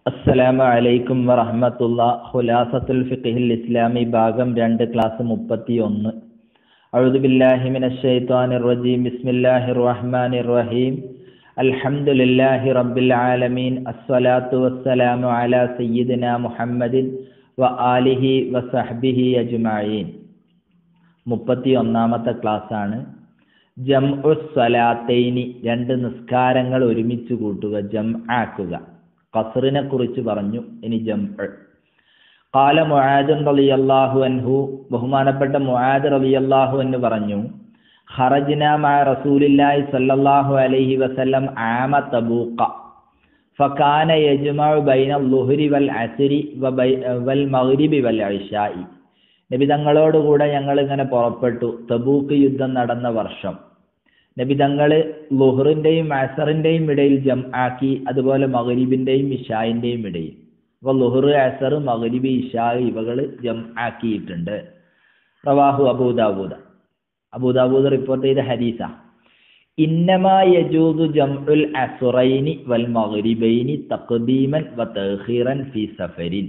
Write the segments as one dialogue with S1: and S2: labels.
S1: അസ്സലാമു അലൈക്കും വറഹ്മത്തുള്ള ഖുലാസത്തുൽ ഫിഖ്ഹിൽ ഇസ്ലാമി ഭാഗം രണ്ട് ക്ലാസ് മുപ്പത്തി ഒന്ന് അഊദു ബില്ലാഹി മിനശ് ശൈത്വാനിർ റജീം ബിസ്മില്ലാഹിർ റഹ്മാനിർ റഹീം അൽഹംദുലില്ലാഹി റബ്ബിൽ ആലമീൻ അസ്സലാത്തു വസ്സലാമു അലാ സയ്യിദിന മുഹമ്മദിൻ വ ആലിഹി വസഹ്ബിഹി അജ്മഈൻ മുപ്പത്തി ഒന്നാമത്തെ ക്ലാസ് ആണ് ജംഉ സ്വലാത്തൈനി രണ്ട് നിസ്കാരങ്ങൾ ഒരുമിച്ച് കൂട്ടുക ജം ആക്കുക ഖസ്റിനെ കുറിച്ച് പറഞ്ഞു ഇനി ജം കാല മുആദ് റളിയല്ലാഹു അൻഹു ബഹുമാനപ്പെട്ട മുആദ് റളിയല്ലാഹു അൻഹു പറഞ്ഞു ഖറജ്ന മഅ റസൂലില്ലാഹി സ്വല്ലല്ലാഹു അലൈഹി വസല്ലം ആമ തബൂഖ ഫകാന യജ്മഉ ബൈന ളുഹ്രി വൽ അസ്രി വൽ മഗ്രിബി വൽ ഇശാഇ നബി തങ്ങളോടുകൂടെ ഞങ്ങൾ ഇങ്ങനെ പുറപ്പെട്ടു തബൂക്ക് യുദ്ധം നടന്ന വർഷം നബി തങ്ങൾ ലുഹറിന്റെയും അസറിന്റെയും ഇടയിൽ ജം ആക്കി അതുപോലെ മഗ്രിബിന്റെയും ഇഷായിന്റെയും ഇടയിൽ അപ്പോൾ ലുഹർ അസർ മഗ്രിബ് ഇഷാ ഇവകൾ ജം ആക്കിയിട്ടുണ്ട് റവാഹു അബൂദാബൂദ അബൂദാബൂദ് റിപ്പോർട്ട് ചെയ്ത ഹദീസ ഇന്നമാ യജൂദു ജംഉൽ അസുറൈനി വൽ മഗ്രിബൈനി തഖ്ദീമൻ വ തഖീറൻ ഫി സഫരിൻ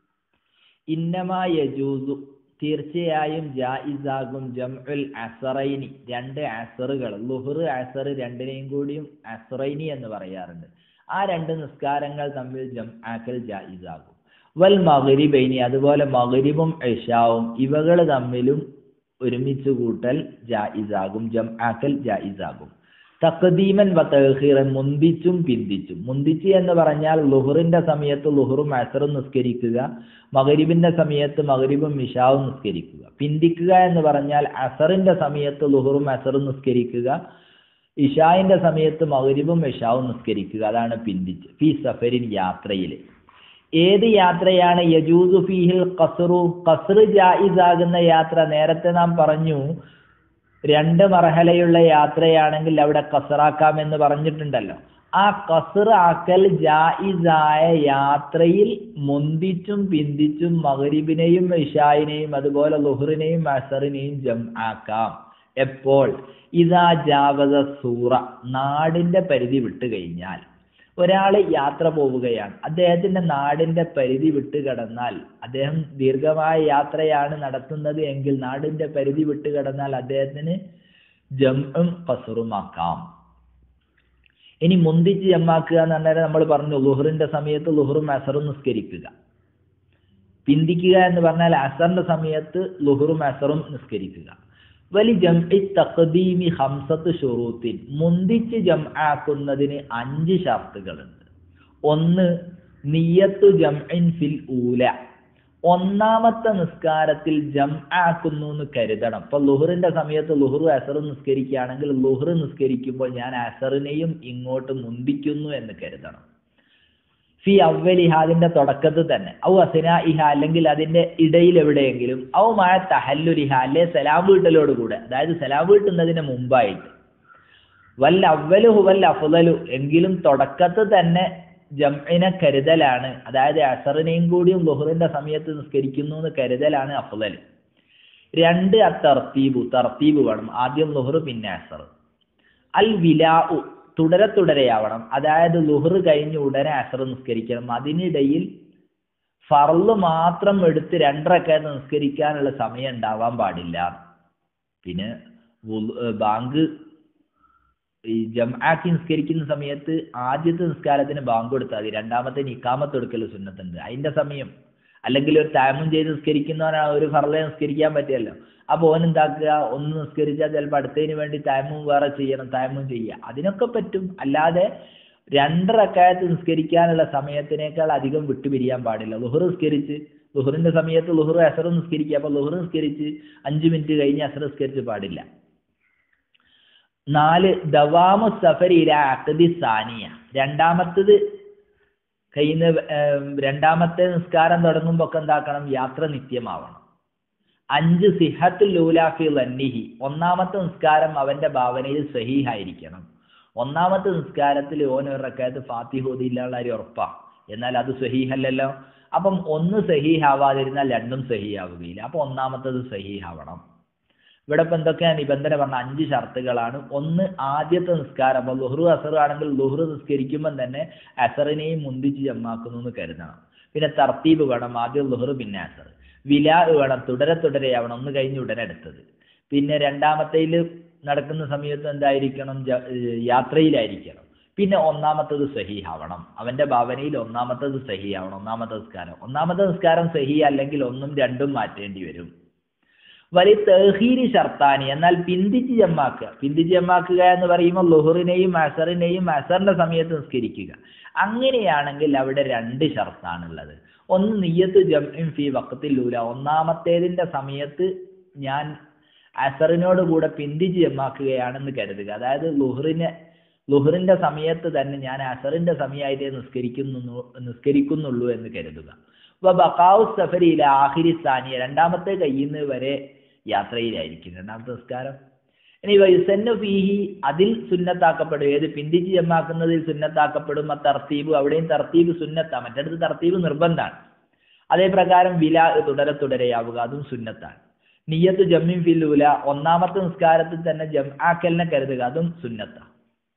S1: ഇന്നമാ യജൂസു തീർച്ചയായും ജായിസാകും ജംഉൽ അസറൈനി രണ്ട് അസറുകൾ ലുഹർ അസർ രണ്ടിനെയും കൂടിയും അസറൈനി എന്ന് പറയാറുണ്ട് ആ രണ്ട് നിസ്കാരങ്ങൾ തമ്മിൽ ജം ആക്കൽ ജായിസാകും വൽ മഗ്രിബൈനി അതുപോലെ മഗ്രിബും ഇഷാവും ഇവകൾ തമ്മിലും ഒരുമിച്ച് കൂട്ടൽ ജായിസാകും ജം ആക്കൽ ജായിസാകും തഖദീമൻ വ തഹീറൻ മുന്തിച്ചും പിന്തിച്ചും മുന്തിച്ച് എന്ന് പറഞ്ഞാൽ ലുഹറിന്റെ സമയത്ത് ലുഹറും അസറും നിസ്കരിക്കുക മകരിബിന്റെ സമയത്ത് മകരിബും ഇഷാവും നിസ്കരിക്കുക പിന്തിക്കുക എന്ന് പറഞ്ഞാൽ അസറിന്റെ സമയത്ത് ലുഹറും അസറും നിസ്കരിക്കുക ഇഷായിന്റെ സമയത്ത് മകരിബും ഇഷാവും നിസ്കരിക്കുക അതാണ് പിന്തിച്ച് ഫി സഫരിൻ യാത്രയിൽ ഏത് യാത്രയാണ് യജൂസു ഫീഹിൽ ഖസ്റു ഖസ്ർ ജായിസാകുന്ന യാത്ര നേരത്തെ നാം പറഞ്ഞു രണ്ട് മർഹലയുള്ള യാത്രയാണെങ്കിൽ അവിടെ കസറാക്കാം എന്ന് പറഞ്ഞിട്ടുണ്ടല്ലോ ആ കസർ ആക്കൽ ജായിസായ യാത്രയിൽ മുന്തിച്ചും പിന്തിച്ചും മകരിബിനെയും ഇഷായിനെയും അതുപോലെ ലുഹറിനെയും അസറിനെയും ജം ആക്കാം എപ്പോൾ ഇതാ ജാവത സൂറ നാടിന്റെ പരിധി വിട്ടു കഴിഞ്ഞാൽ ഒരാൾ യാത്ര പോവുകയാണ് അദ്ദേഹത്തിന്റെ നാടിന്റെ പരിധി വിട്ട് കടന്നാൽ അദ്ദേഹം ദീർഘമായ യാത്രയാണ് നടത്തുന്നത് എങ്കിൽ നാടിന്റെ പരിധി വിട്ട് കടന്നാൽ അദ്ദേഹത്തിന് ജംഉം കസറുമാക്കാം ഇനി മുന്തിച്ച് ജമ്മാക്കുക എന്ന് പറഞ്ഞാൽ നമ്മൾ പറഞ്ഞു ലുഹറിന്റെ സമയത്ത് ലുഹറും അസറും നിസ്കരിക്കുക പിന്തിക്കുക എന്ന് പറഞ്ഞാൽ അസറിന്റെ സമയത്ത് ലുഹറും അസറും നിസ്കരിക്കുക വലി ജംഇ തഖദീമി ഹംസത്ത് ഷുറൂത്തിൻ മുന്തിച്ച് ജം ആക്കുന്നതിന് അഞ്ച് ഷർത്തുകളുണ്ട് ഒന്ന് നിയത്തു ജംഇൻ ഫിൽ ഊല ഒന്നാമത്തെ നിസ്കാരത്തിൽ ജം ആക്കുന്നു എന്ന് കരുതണം ഇപ്പൊ ലുഹറിന്റെ സമയത്ത് ലുഹറു അസറും നിസ്കരിക്കുകയാണെങ്കിൽ ലുഹർ നിസ്കരിക്കുമ്പോൾ ഞാൻ അസറിനെയും ഇങ്ങോട്ട് മുന്തിക്കുന്നു എന്ന് കരുതണം ഫി അവലിഹ അതിന്റെ തുടക്കത്തിൽ തന്നെ ഔ അസിന ഇഹ അല്ലെങ്കിൽ അതിന്റെ ഇടയിൽ എവിടെയെങ്കിലും ഔ മായ തഹല്ലുലിഹ അല്ലെ സലാം വീട്ടലോട് കൂടെ അതായത് സലാം വീട്ടുന്നതിന് മുമ്പായിട്ട് വൽ അവലു വൽ അഫുദലു എങ്കിലും തുടക്കത്തിൽ തന്നെ ജംഇനെ കരുതലാണ് അതായത് അസറിനെയും കൂടിയും ലുഹറിന്റെ സമയത്ത് നിസ്കരിക്കുന്നു എന്ന് കരുതലാണ് അഫുദൽ രണ്ട് തർത്തീബു തർത്തീബ് വേണം ആദ്യം ലുഹർ പിന്നെ അസർ അൽ വിലാഉ തുടരെ തുടരെയാവണം അതായത് ലുഹർ കഴിഞ്ഞ് ഉടനെ അസർ നിസ്കരിക്കണം അതിനിടയിൽ ഫർള് മാത്രം എടുത്ത് രണ്ടരക്കെ നിസ്കരിക്കാനുള്ള സമയം ഉണ്ടാവാൻ പാടില്ല പിന്നെ ബാങ്ക് ഈ ജംആക്കി നിസ്കരിക്കുന്ന സമയത്ത് ആദ്യത്തെ നിസ്കാരത്തിന് ബാങ്ക് കൊടുത്താൽ മതി രണ്ടാമത്തെ നിക്കാമത്ത് എടുക്കൽ സുന്നത്തുണ്ട് അതിന്റെ സമയം അല്ലെങ്കിൽ ഒരു താമം ചെയ്ത് നിസ്കരിക്കുന്നവനാണ് ഒരു ഫർളെ നിസ്കരിക്കാൻ പറ്റിയല്ലോ അപ്പോൾ ഓൻ എന്താക്കുക ഒന്ന് നിസ്കരിച്ചാൽ ചിലപ്പോൾ അടുത്തതിന് വേണ്ടി തായമും വേറെ ചെയ്യണം തായമും ചെയ്യുക അതിനൊക്കെ പറ്റും അല്ലാതെ രണ്ടരക്കാലത്ത് നിസ്കരിക്കാനുള്ള സമയത്തിനേക്കാൾ അധികം വിട്ടുപിരിയാൻ പാടില്ല ലുഹർ നിസ്കരിച്ച് ലുഹറിന്റെ സമയത്ത് ലുഹർ അസർ നിസ്കരിക്കുക അപ്പോൾ ലുഹർ നിസ്കരിച്ച് അഞ്ച് മിനിറ്റ് കഴിഞ്ഞ് അസർ നിസ്കരിച്ച് പാടില്ല നാല് ദവാമു സഫരില അക്കദി സാനിയ രണ്ടാമത്തത് കയ്യിൽ രണ്ടാമത്തെ നിസ്കാരം തുടങ്ങുമ്പോൾ ഒക്കെ എന്താക്കണം യാത്ര നിത്യമാവണം അഞ്ച് സിഹത്തുൽ ലൂലാഫി ലന്നിഹി ഒന്നാമത്തെ നിസ്കാരം അവന്റെ ഭാവനയിൽ സഹീഹായിരിക്കണം ഒന്നാമത്തെ നിസ്കാരത്തിൽ ഓൻ ഒരു റക്കായത്ത് ഫാത്തിഹോദിയിലുള്ള ഒരു ഉറപ്പാ എന്നാൽ അത് സഹീഹല്ലല്ലോ അപ്പം ഒന്ന് സഹീഹാവാതിരുന്നാൽ രണ്ടും സഹീഹാവുകയില്ല അപ്പൊ ഒന്നാമത്തത് സഹീഹാവണം ഇവിടെ ഇപ്പൊ എന്തൊക്കെയാ നിബന്ധന പറഞ്ഞ അഞ്ച് ഷർത്തുകളാണ് ഒന്ന് ആദ്യത്തെ നിസ്കാരം അപ്പൊ ലുഹ്റു അസറു ആണെങ്കിൽ ലുഹ്റു നിസ്കരിക്കുമ്പോൾ തന്നെ അസറിനെയും മുന്തിച്ച് ജമ്മാക്കുന്നു എന്ന് കരുതണം പിന്നെ തർത്തീബ് വേണം ആദ്യം ലുഹ്റു പിന്നെ അസർ വിലാ വേണം തുടരെ തുടരെയാവണം ഒന്ന് കഴിഞ്ഞ് ഉടനെ എടുത്തത് പിന്നെ രണ്ടാമത്തേൽ നടക്കുന്ന സമയത്ത് എന്തായിരിക്കണം ജ- ഏർ യാത്രയിലായിരിക്കണം പിന്നെ ഒന്നാമത്തത് സഹിയാവണം അവന്റെ ഭാവനയിൽ ഒന്നാമത്തത് സഹിയാവണം ഒന്നാമത്തെ നിസ്കാരം ഒന്നാമത്തെ നിസ്കാരം സഹി അല്ലെങ്കിൽ ഒന്നും രണ്ടും മാറ്റേണ്ടി വരും വലി തഹീരി ഷർത്താനി എന്നാൽ പിന്തിച്ച് ജമ്മാക്കുക പിന്തിച്ച് ജമ്മാക്കുക എന്ന് പറയുമ്പോൾ ലുഹറിനെയും അസറിനെയും അസറിന്റെ സമയത്ത് നിസ്കരിക്കുക അങ്ങനെയാണെങ്കിൽ അവിടെ രണ്ട് ഷർത്താണുള്ളത് ഒന്ന് നിയ്യത്ത് ജംഇൻ ഫി വക്കത്തിലൂല ഒന്നാമത്തേതിന്റെ സമയത്ത് ഞാൻ അസറിനോട് കൂടെ പിന്തിച്ച് ജമ്മാക്കുകയാണെന്ന് കരുതുക അതായത് ലുഹറിനെ ലുഹറിന്റെ സമയത്ത് തന്നെ ഞാൻ അസറിന്റെ സമയമായിട്ടേ നിസ്കരിക്കുന്നു നിസ്കരിക്കുന്നുള്ളൂ എന്ന് കരുതുക അപ്പൊ ബക്കാവു സഫരിയിലെ ആഹിരി സ്ഥാനിയ രണ്ടാമത്തെ കയ്യുന്ന വരെ യാത്രയിലായിരിക്കും രണ്ടാമത്തെ നിസ്കാരം ഇനി വയുസന്നു ഫീഹി അതിൽ സുന്നത്താക്കപ്പെടും ഏത് പിന്തിച്ച് ജമ്മാക്കുന്നതിൽ സുന്നത്താക്കപ്പെടും ആ തർത്തീബ് അവിടെയും തർത്തീബ് സുന്നത്താ മറ്റടുത്ത് തർത്തീബ് നിർബന്ധമാണ് അതേ പ്രകാരം വില തുടരെ തുടരെയാവുക അതും സുന്നത്താണ് നിയ്യത്ത് ജമ്മിൻ ഫില്ലൂല ഒന്നാമത്തെ നിസ്കാരത്തിൽ തന്നെ ജം ആക്കലിനെ കരുതുക അതും സുന്നത്താണ്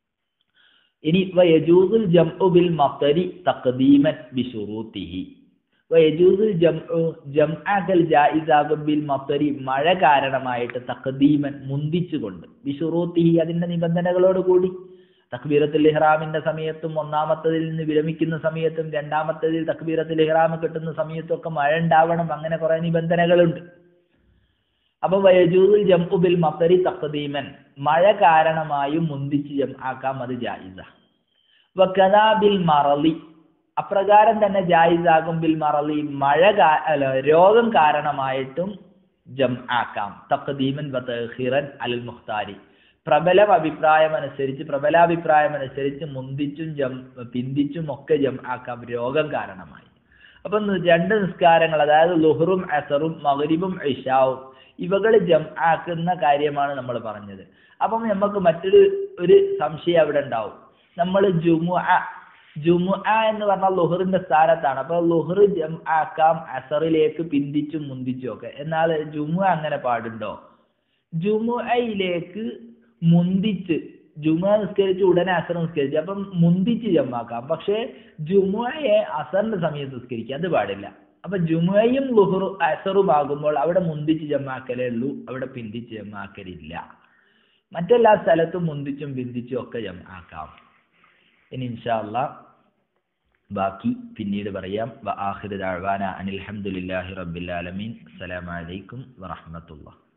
S1: ഇനി വയജൂസുൽ ജംഉ ബിൽ മത്തരി തഖദീമൻ ബിശുറൂത്തിഹി വയജൂസുൽ ജംഉ ജംആക്കൽ ജായിസാകും ബിൽ മത്തരി മഴ കാരണമായിട്ട് തഖദീമൻ മുന്തിച്ചുകൊണ്ട് ബിശുറൂത്തിഹി അതിന്റെ നിബന്ധനകളോട് കൂടി തക്ബീറത്തുൽ ഇഹ്റാമിന്റെ സമയത്തും ഒന്നാമത്തതിൽ നിന്ന് വിരമിക്കുന്ന സമയത്തും രണ്ടാമത്തതിൽ തക്ബീറത്തുൽ ഇഹ്റാം കിട്ടുന്ന സമയത്തും ഒക്കെ മഴ ഉണ്ടാവണം അങ്ങനെ കുറെ നിബന്ധനകളുണ്ട് അപ്പൊ വയജൂസുൽ ജംഉ ബിൽ മത്തരി തഖദീമൻ മഴ കാരണമായും മുന്തിച്ച് ജം ആക്കാം അത് ജായിസ വക്കദാ ബിൽ മറലി അപ്രകാരം തന്നെ ജായിസാകും ബിൽ മറലി മഴ കാ- അല്ല, രോഗം കാരണമായിട്ടും ജം ആക്കാം തഖദീമൻ വതഖിറൻ അൽ മുഖ്താരി പ്രബലം അഭിപ്രായം അനുസരിച്ച് പ്രബലാഭിപ്രായം അനുസരിച്ച് മുന്തിച്ചും ജം പിന്തിച്ചും ഒക്കെ ജം ആക്കാം രോഗം കാരണമായി അപ്പൊ നി- രണ്ട് നിസ്കാരങ്ങൾ അതായത് ലുഹറും അസറും മഗ്രിബും ഇഷാവും ഇവകൾ ജം ആക്കുന്ന കാര്യമാണ് നമ്മൾ പറഞ്ഞത് അപ്പം നമുക്ക് മറ്റൊരു ഒരു സംശയം അവിടെ ഉണ്ടാവും നമ്മൾ ജുമു ജുമു എന്ന് പറഞ്ഞാൽ ലുഹറിന്റെ സ്ഥാനത്താണ് അപ്പൊ ലുഹർ ജം ആക്കാം അസറിലേക്ക് പിന്തിച്ചും മുന്തിച്ചും ഒക്കെ എന്നാൽ ജുമു അങ്ങനെ പാടുണ്ടോ ജുമുഅയിലേക്ക് മുന്തിച്ച് ജുമുഅ നിസ്കരിച്ച് ഉടനെ അസർ നിസ്കരിച്ച് അപ്പം മുന്തിച്ച് ജമ്മാക്കാം പക്ഷേ ജുമുഅയെ അസറിന്റെ സമയത്ത് നിസ്കരിക്കുക അത് പാടില്ല അപ്പൊ ജുമുഅയും ലുഹറു അസറും ആകുമ്പോൾ അവിടെ മുന്തിച്ച് ജമ്മാക്കലേ ഉള്ളൂ അവിടെ പിന്തിച്ച് ജമ്മാക്കലില്ല മറ്റെല്ലാ സ്ഥലത്തും മുന്തിച്ചും പിന്തിച്ചും ഒക്കെ ജമ്മാക്കാം ഇനി ഇൻഷാ അല്ലാ ബാക്കി പിന്നീട് പറയാം വ ആഖിറു ദഅവാന അനിൽ ഹംദുലില്ലാഹി റബ്ബിൽ ആലമീൻ അസ്സലാമു അലൈക്കും വറഹ്മത്തുള്ളാഹി